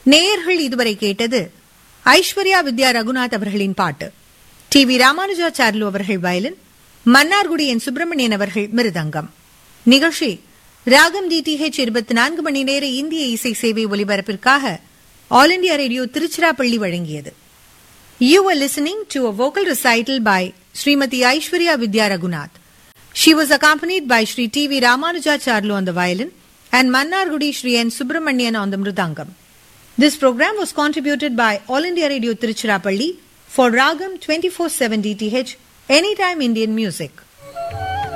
நேயர்கள் இதுவரை கேட்டது ஐஸ்வர்யா வித்யா ரகுநாத் அவர்களின் பாட்டு டி வி ராமானுஜாச்சார்லு அவர்கள் வயலின் மன்னார்குடி என் சுப்பிரமணியன் அவர்கள் மிருதங்கம் நிகழ்ச்சி ராகம் டிடிஹெச் இருபத்தி நான்கு மணி நேர இந்திய இசை சேவை ஒலிபரப்பிற்காக ஆல் இண்டியா ரேடியோ திருச்சிராப்பள்ளி வழங்கியது You were listening to a vocal recital by Srimati Aishwarya Vidya Raghunath. She was accompanied by Sri T.V. Ramanujacharlu on the violin and Mannargudi Sri N. Subramanian on the mridangam. This program was contributed by All India Radio Tiruchirappalli for Ragam 24/7 DTH Anytime Indian Music.